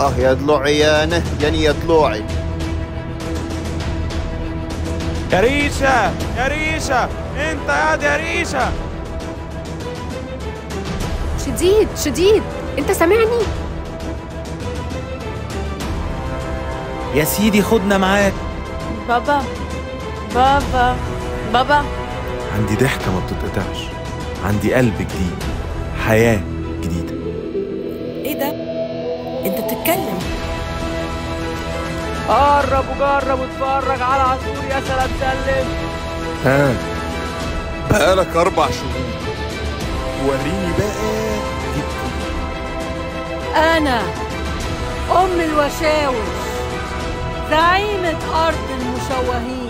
اه يا ضلوعي يا نه يعني يا ضلوعي يا ريشة يا ريشة انت يا يا ريشة شديد شديد انت سامعني يا سيدي خدنا معاك بابا بابا بابا عندي ضحكة ما بتتقطعش عندي قلب جديد حياة جديدة ايه ده انت بتتكلم قرب وجرب واتفرج على عصفور يا سلام سلم ها بقالك أربع شهور وريني بقى أنا أم الوشاوش زعيمة أرض المشوهين